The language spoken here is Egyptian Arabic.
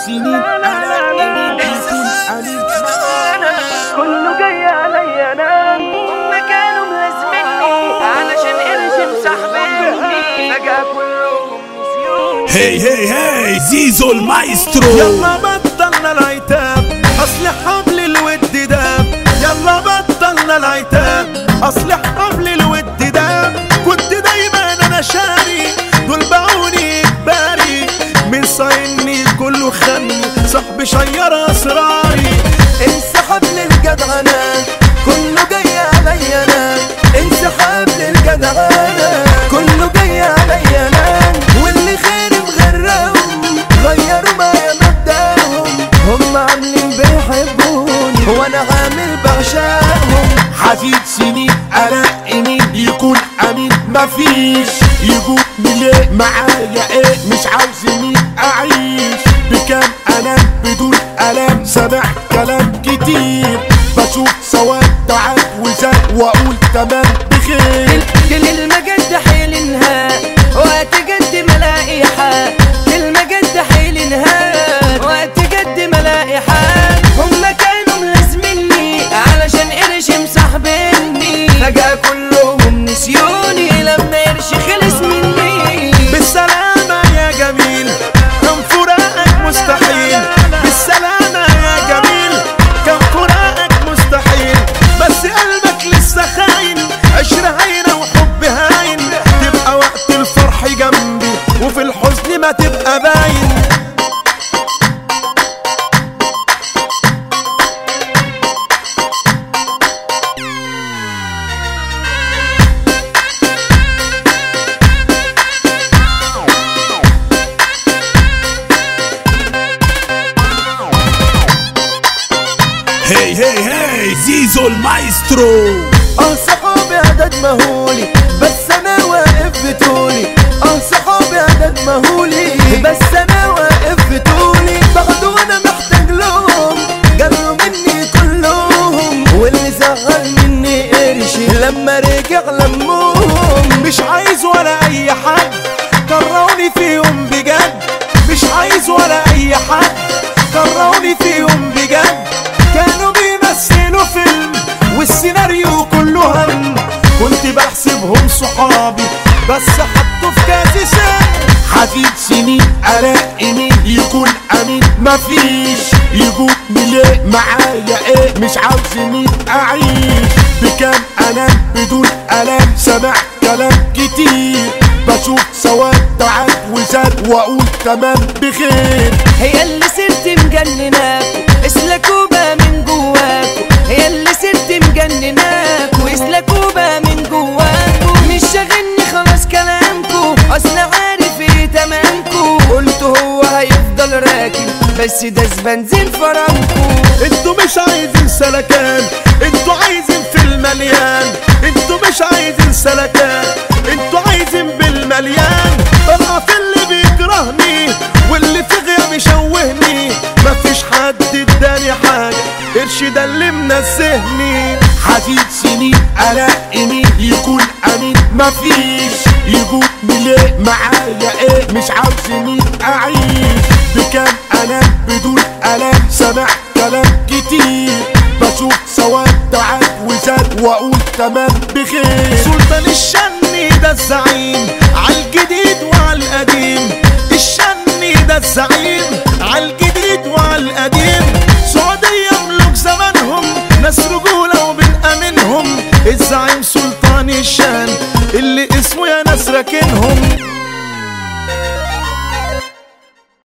سنين انا امين يكون امين كله جاي عليا انا هم كانوا ملازمني علشان قرش مسحبني فجأة كلهم نسيوني هي هي هي زيزو المايسترو يلا بطلنا العتاب اصل حبل الود داب يلا بطلنا العتاب اصل حبل الود داب كنت دايما انا شاري دول باعوني اجباري من صايني كله خني صاحبي شير اسراري انسحب للجدعنة كله جاي عليا انا انسحب للجدعنة كله جاي عليا انا واللي خير مغرقهم غيروا معايا مبدأهم هم عاملين بيحبوني وانا عامل بعشقهم حفيد سنين انا امين يكون امين مفيش يقول ليه معايا ايه مش عاوزني اعيش بكام انام بدون الام سامع كلام كتير بشوف سواد تعب وزاد واقول تمام بخير كلمة جد حيلنها وقت جد ملاقي حال كلمة جد حيلنها وقت جد ملاقي حال هما كانوا ملازمني علشان قرش مصاحبني فجأة كلهم نسيوني لما قرش خلص مني بالسلامة يا جميل كان فراقك مستحيل بالسلامة يا جميل كان فراقك مستحيل بس قلبك لسه خاين عشرة هاينة وحب هاين تبقى وقت الفرح جنبي وفي الحزن ما تبقى باين هي هي هي زيزو المايسترو اه صحابي عدد مهولي بس انا واقف بطولي اه صحابي عدد مهولي بس انا واقف بطولي باخده وانا محتاج لهم جروا مني كلهم واللي زعل مني قرشي لما رجع لمهم مش عايز ولا اي حد كرهوني فيهم بجد مش عايز ولا اي حد كرهوني فيهم بجد كانوا بيمثلوا فيلم والسيناريو كله هم كنت بحسبهم صحابي بس حطوا في كاسي سن حفيد سنين انا امين يكون امين مفيش يقول ليه معايا ايه مش عاوزني اعيش بكام انام بدون الام سامع كلام كتير بشوف سواد تعب وزاد واقول تمام بخير هي اللي سرت مجنناكوا اسلكوا بقى من جواكوا هي اللي سرت مجنناكوا اسلكوا بقى من جواكوا مش شاغلني خلاص كلامكوا اصل عارف ايه تمامكوا قلت هو هيفضل راكب بس ده بنزين فرنكوا انتوا مش عايزين سلكان انتوا عايزين في المليان انتوا مش عايزين سلكان انتوا عايزين بالمليان طلع في اللي بيكرهني واللي في غيابي شوهني مفيش حد اداني حاجه قرش ده اللي منزهني حفيد سنين انا امين يكون امين مفيش يقول ليه معايا ايه مش عاوزني اعيش بكام انام بدون الام سامع كلام كتير بشوف سواد تعب وزاد واقول تمام بخير سلطان الشني ده الزعيم عالجديد وعالقديم الشني ده الزعيم عالجديد وعالقديم سعودية ملوك زمانهم ناس رجولة وبنأمنهم الزعيم سلطان الشان اللي اسمه يا ناس راكنهم